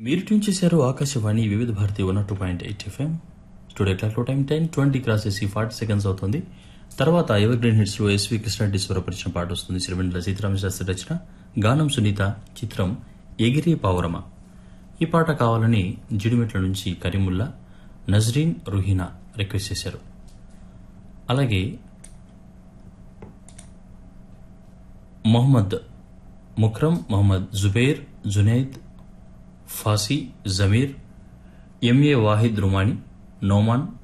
మీరు ట్యూన్ చేశారు Akashvani Vividh Bharati one two point eight FM studio క్లాక్లో టైం టెన్ ట్వంటీ క్రాస్ చేసి ఫార్టీ సెకండ్స్ అవుతుంది తర్వాత ఎవర్ గ్రీన్ హిట్స్ లో ఎస్వి కృష్ణారెడ్డి స్వరపరిచిన పాట వస్తుంది శ్రీమండ్ల సీతారామశాస్త్రి రచన గానం సునీత చిత్రం ఎగిరి పావురమ ఈ పాట కావాలని జిడిమెట్ల నుంచి కరీముల్లా నజ్రీన్ రుహీనా రిక్వెస్ట్ చేశారు అలాగే మొహమ్మద్ ముక్రమ్ మొహమ్మద్ జుబైర్ జునైద్ ఫాసీ జమీర్ ఎంఏ వాహిద్ రుమాని నోమాన్